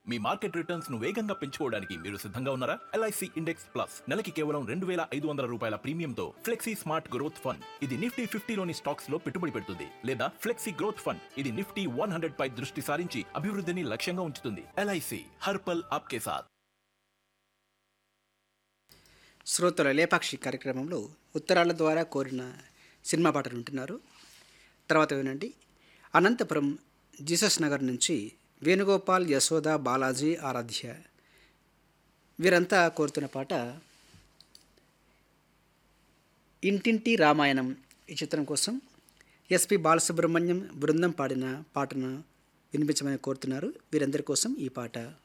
మీ market returns ను వేగంగా పెంచుకోవడానికి మీరు సిద్ధంగా ఉన్నారా ఎల్ఐసి ఇండెక్స్ ప్లస్ నెలకి కేవలం రెండు వేల ఐదు వందల రూపాయల ప్రీమియంతో ఫ్లెక్సీ స్మార్ట్ గ్రోత్ ఫండ్ ఇది నిఫ్టీ ఫిఫ్టీలోని స్టాక్స్ లో పెట్టుబడి పెడుతుంది లేదా ఫ్లెక్సీ గ్రోత్ ఫండ్ ఇది నిఫ్టీ వన్ హండ్రెడ్ పై దృష్టి సారించి అభివృద్ధిని లక్ష్యంగా ఉంచుతుంది ఎల్ఐసి హర్పల్ ఆప్కే సాథ్ శ్రోతల లేపాక్షి కార్యక్రమంలో ఉత్తరాల ద్వారా కోరిన సినిమా పాటలు వింటున్నారు తర్వాత వినండి అనంతపురం జీసస్ నగర్ నుంచి వేణుగోపాల్ యశోద బాలాజీ ఆరాధ్య వీరంతా కోరుతున్న పాట ఇంటింటి రామాయణం ఈ చిత్రం కోసం ఎస్పి బాలసుబ్రహ్మణ్యం బృందం పాడిన పాటను వినిపించమని కోరుతున్నారు వీరందరి కోసం ఈ పాట